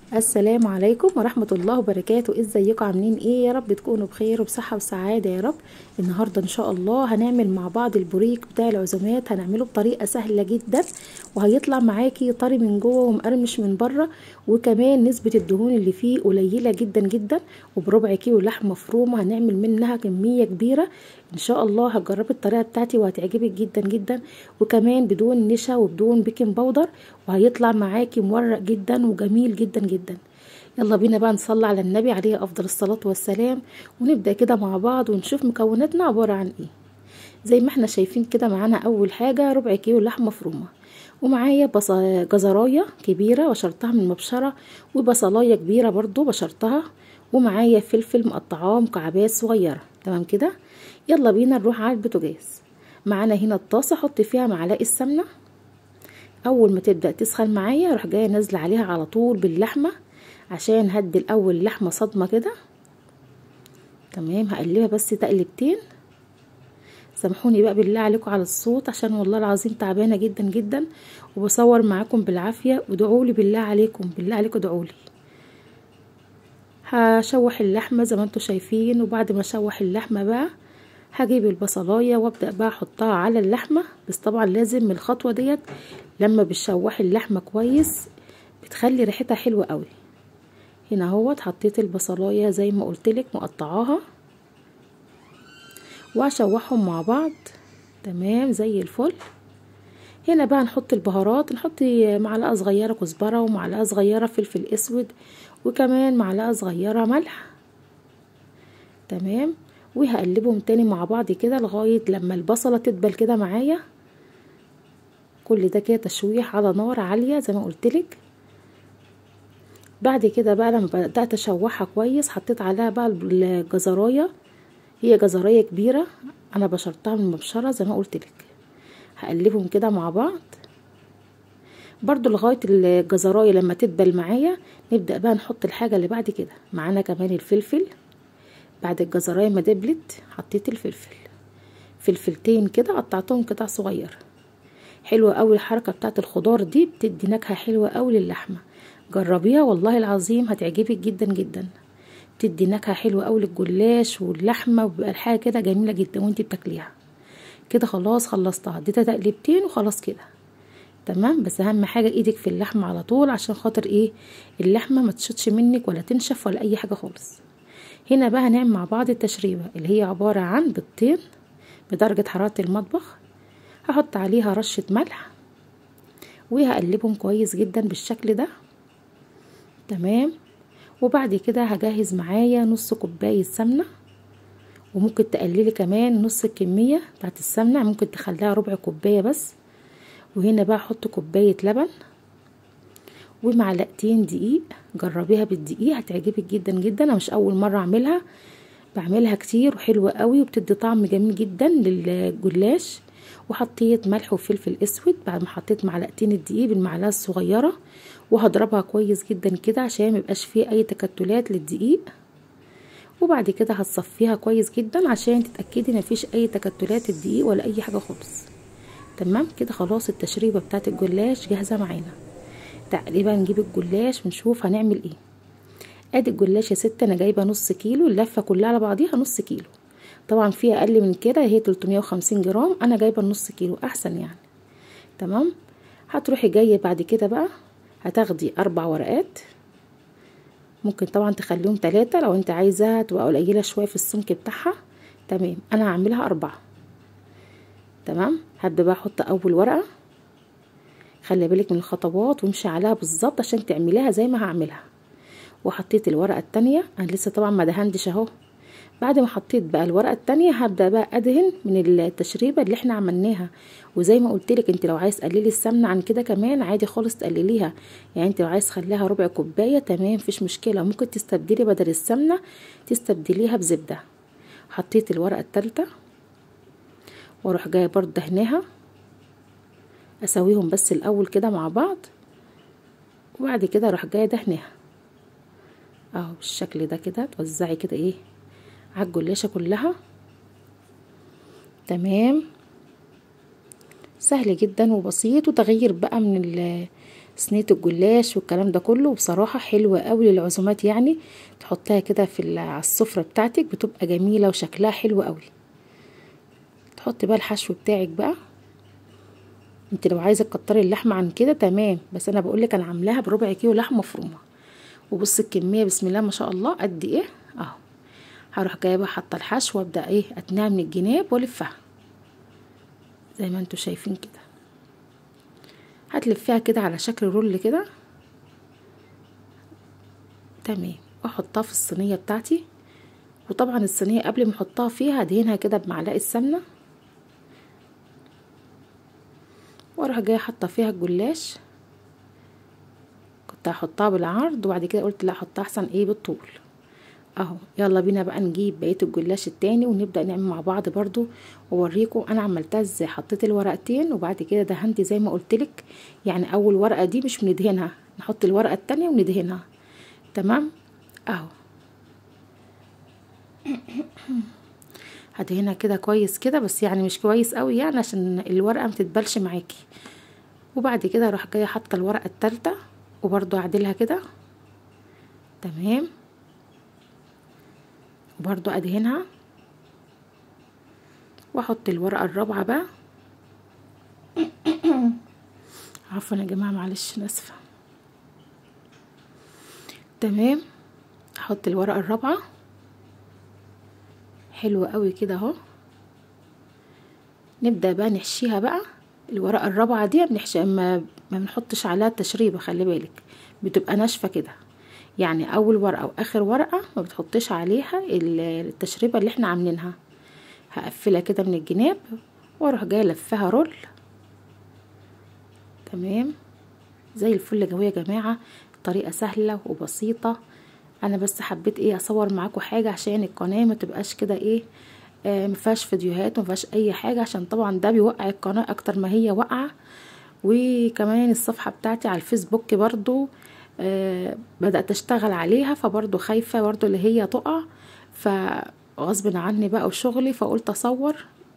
السلام عليكم ورحمة الله وبركاته ازيكم عاملين ايه يا رب تكونوا بخير وبصحة وسعادة يا رب النهاردة ان شاء الله هنعمل مع بعض البوريك بتاع العزومات هنعمله بطريقة سهلة جدا وهيطلع معاكي طري من جوه ومقرمش من بره وكمان نسبة الدهون اللي فيه قليلة جدا جدا وبربع كيلو لحمة مفرومة هنعمل منها كمية كبيرة ان شاء الله هتجربي الطريقة بتاعتي وهتعجبك جدا جدا وكمان بدون نشا وبدون بيكنج باودر وهيطلع معاكي مورق جدا وجميل جدا جدا يلا بينا بقى نصلي على النبي عليه افضل الصلاة والسلام ونبدأ كده مع بعض ونشوف مكوناتنا عبارة عن ايه زي ما احنا شايفين كده معانا اول حاجة ربع كيلو لحمة مفرومة ومعايا بص... جزراية كبيرة بشرتها من المبشرة وبصلاية كبيرة برضو بشرتها ومعايا فلفل مقطعاه مكعبات صغيرة تمام كده يلا بينا نروح على البوتاجاز معانا هنا الطاسة حط فيها معلقة سمنة اول ما تبدأ تسخن معايا اروح جاية نازلة عليها على طول باللحمة عشان هدي الاول اللحمة صدمة كده تمام هقلبها بس تقلبتين سامحوني بقى بالله عليكم على الصوت عشان والله العظيم تعبانه جدا جدا وبصور معاكم بالعافيه وادعولي بالله عليكم بالله عليكم ادعولي هشوح اللحمه زي ما انتم شايفين وبعد ما اشوح اللحمه بقى هجيب البصلايه وابدا بقى احطها على اللحمه بس طبعا لازم من الخطوه ديت لما بتشوحي اللحمه كويس بتخلي ريحتها حلوه قوي هنا اهوت حطيت البصلايه زي ما قلتلك مقطعاها واشوحهم مع بعض تمام زي الفل هنا بقى نحط البهارات نحط معلقه صغيره كزبره ومعلقه صغيره فلفل اسود وكمان معلقه صغيره ملح تمام وهقلبهم تاني مع بعض كده لغايه لما البصله تدبل كده معايا كل ده كده تشويح على نار عاليه زي ما قلتلك بعد كده بقى لما بدات اشوحها كويس حطيت عليها بقى الجزرايه هي جزرية كبيرة انا بشرتها من المبشرة زي ما قلت لك هقلبهم كده مع بعض برضو لغاية الجزراية لما تدبل معايا نبدأ بقى نحط الحاجة اللي بعد كده معانا كمان الفلفل بعد الجزراية ما دبلت حطيت الفلفل فلفلتين كده قطعتهم قطع صغيرة حلوة قوي الحركة بتاعت الخضار دي بتدي نكهة حلوة قوي للحمة جربيها والله العظيم هتعجبك جدا جدا بتدي نكهه حلوه قوي للجلاش واللحمه وبيبقى الحاجه كده جميله جدا وانت بتاكليها كده خلاص خلصتها اديتها تقلبتين وخلاص كده تمام بس اهم حاجه ايدك في اللحمه على طول عشان خاطر ايه اللحمه ما تشطش منك ولا تنشف ولا اي حاجه خالص هنا بقى هنعمل مع بعض التشريبه اللي هي عباره عن بيضتين بدرجه حراره المطبخ هحط عليها رشه ملح وهقلبهم كويس جدا بالشكل ده تمام وبعد كده هجهز معايا نص كوباية سمنة وممكن تقللي كمان نص الكمية بتاعت السمنة ممكن تخليها ربع كوباية بس وهنا بقى احط كوباية لبن ومعلقتين دقيق جربيها بالدقيق هتعجبك جدا جدا انا مش اول مرة اعملها بعملها كتير وحلوة قوي وبتدي طعم جميل جدا للجلاش وحطيت ملح وفلفل اسود بعد ما حطيت معلقتين الدقيق بالمعلقه الصغيره وهضربها كويس جدا كده عشان ميبقاش فيه اي تكتلات للدقيق وبعد كده هتصفيها كويس جدا عشان تتاكدي مفيش اي تكتلات الدقيق ولا اي حاجه خالص تمام كده خلاص التشريبه بتاعت الجلاش جاهزه معانا تعالي بقى نجيب الجلاش ونشوف هنعمل ايه ادي الجلاش يا ست انا جايبه نص كيلو اللفه كلها على بعضيها نص كيلو طبعا في اقل من كده هي 350 جرام انا جايبه النص كيلو احسن يعني تمام هتروحي جايه بعد كده بقى هتاخدي اربع ورقات ممكن طبعا تخليهم ثلاثة لو انت عايزاها تبقى قليله شويه في السمك بتاعها تمام انا هعملها اربعة تمام هبدا بقى احط اول ورقه خلي بالك من الخطوات وامشي عليها بالظبط عشان تعمليها زي ما هعملها وحطيت الورقه التانية انا لسه طبعا ما دهنتش اهو بعد ما حطيت بقى الورقه التانية هبدا بقى ادهن من التشريبه اللي احنا عملناها وزي ما قلت لك انت لو عايز تقللي السمنه عن كده كمان عادي خالص تقلليها يعني انت لو عايز تخليها ربع كوبايه تمام مفيش مشكله ممكن تستبدلي بدل السمنه تستبدليها بزبده حطيت الورقه التالتة واروح جايه برضه دهناها اسويهم بس الاول كده مع بعض وبعد كده اروح جايه دهناها اهو بالشكل ده كده توزعي كده ايه على الجلاشة كلها تمام سهل جدا وبسيط وتغيير بقى من صينيه الجلاش والكلام ده كله بصراحه حلوه قوي للعزومات يعني تحطها كده في على السفره بتاعتك بتبقى جميله وشكلها حلو قوي تحطي بقى الحشو بتاعك بقى انت لو عايزه تكتري اللحمه عن كده تمام بس انا بقول لك انا عاملاها بربع كيلو لحمه مفرومه وبص الكميه بسم الله ما شاء الله قد ايه اهو هروح جايبه حاطه الحشو وابدا ايه اتنيها من الجناب والفها زي ما انتوا شايفين كده هتلفيها كده على شكل رول كده تمام واحطها في الصينيه بتاعتي وطبعا الصينيه قبل ما احطها فيها ادهنها كده بمعلقه سمنه واروح جايه حاطه فيها الجلاش كنت هحطها بالعرض وبعد كده قلت لا احطها احسن ايه بالطول اهو يلا بينا بقى نجيب بقيه الجلاش التاني ونبدا نعمل مع بعض برضو واوريكم انا عملتها ازاي حطيت الورقتين وبعد كده دهنت زي ما قلت لك يعني اول ورقه دي مش بندهنها نحط الورقه التانية وندهنها تمام اهو هدهنها كده كويس كده بس يعني مش كويس قوي يعني عشان الورقه ما تتبلش معاكي وبعد كده اروح جايه حاطه الورقه التالتة وبرضو اعدلها كده تمام وبرضو ادهنها واحط الورقه الرابعه بقى عفوا يا جماعه معلش ناسفه تمام احط الورقه الرابعه حلوة قوي كده اهو نبدا بقى نحشيها بقى الورقه الرابعه دي بنحشي ما ما بنحطش عليها تشريبه خلي بالك بتبقى ناشفه كده يعني اول ورقه واخر ورقه ما بتحطش عليها التشريبه اللي احنا عاملينها هقفلها كده من الجناب واروح جايه لفها رول تمام زي الفل جو يا جماعه طريقه سهله وبسيطه انا بس حبيت ايه اصور معاكم حاجه عشان القناه ما تبقاش كده ايه آه مفيهاش فيديوهات مفيهاش اي حاجه عشان طبعا ده بيوقع القناه اكتر ما هي واقعه وكمان الصفحه بتاعتي على الفيسبوك برضو آه بدات اشتغل عليها فبرضو خايفه برضو اللي هي تقع فغصب عني بقى وشغلي فقلت اصور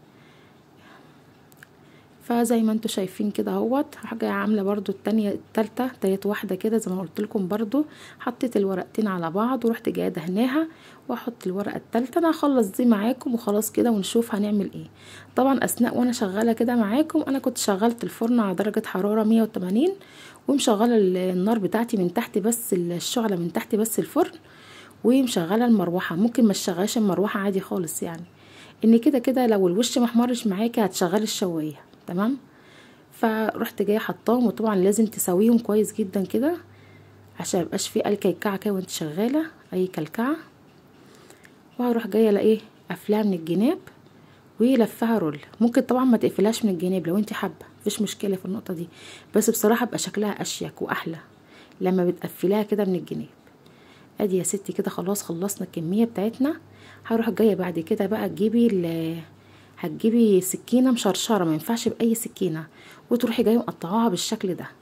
فزي ما انتوا شايفين كده اهوت حاجه عامله برضو التانية التالتة تالت واحده كده زي ما قلت لكم برضو حطيت الورقتين على بعض ورحت جايه دهناها واحط الورقه التالتة انا هخلص دي معاكم وخلاص كده ونشوف هنعمل ايه طبعا اثناء وانا شغاله كده معاكم انا كنت شغلت الفرن على درجه حراره 180 ومشغله النار بتاعتي من تحت بس الشعله من تحت بس الفرن ومشغله المروحه ممكن ما تشغلش المروحه عادي خالص يعني ان كده كده لو الوش محمرش معاكي هتشغلي الشوايه تمام فرحت جايه حطاهم وطبعا لازم تسويهم كويس جدا كده عشان ميبقاش فيه اي كلكعه كده وانت شغاله اي كلكعه وهروح جايه الاقيه قافلاها من الجناب ولفها رول ممكن طبعا ما تقفلهاش من الجناب لو انت حابه مفيش مشكله في النقطه دي بس بصراحه بقى شكلها اشيك واحلى لما بتقفليها كده من الجناب ادي يا ستي كده خلاص خلصنا الكميه بتاعتنا هروح جايه بعد كده بقى تجيبي هتجيبي سكينه مشرشره ما ينفعش باي سكينه وتروحي جايه مقطعاها بالشكل ده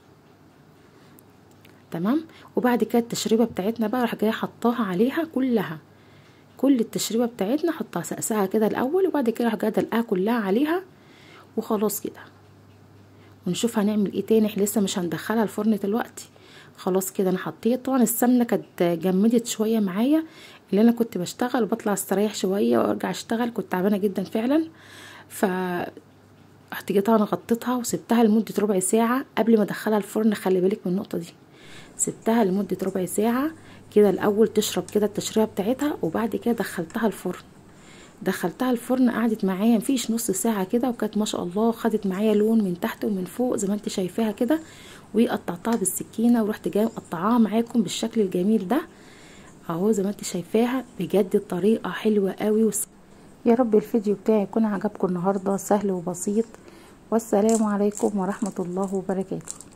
تمام وبعد كده التشريبه بتاعتنا بقى راح جايه حطاها عليها كلها كل التشريبه بتاعتنا حطها سقسها كده الاول وبعد كده راح جايه دلقاها كلها عليها وخلاص كده ونشوف هنعمل ايه تاني احنا لسه مش هندخلها الفرن دلوقتي خلاص كده انا حطيت طبعا السمنه كانت جمدت شويه معايا اللي انا كنت بشتغل وبطلع استريح شويه وارجع اشتغل كنت تعبانه جدا فعلا ف رحت جيتها انا غطيتها وسبتها لمده ربع ساعه قبل ما ادخلها الفرن خلي بالك من النقطه دي سبتها لمده ربع ساعه كده الاول تشرب كده التشريبه بتاعتها وبعد كده دخلتها الفرن دخلتها الفرن قعدت معايا مفيش نص ساعه كده وكانت ما شاء الله خدت معايا لون من تحت ومن فوق زي ما انت شايفاها كده وقطعتها بالسكينه ورحت جايه مقطعاها معاكم بالشكل الجميل ده اهو زي ما انت شايفاها بجد الطريقه حلوه قوي وس... يا رب الفيديو بتاعي يكون عجبكم النهارده سهل وبسيط والسلام عليكم ورحمه الله وبركاته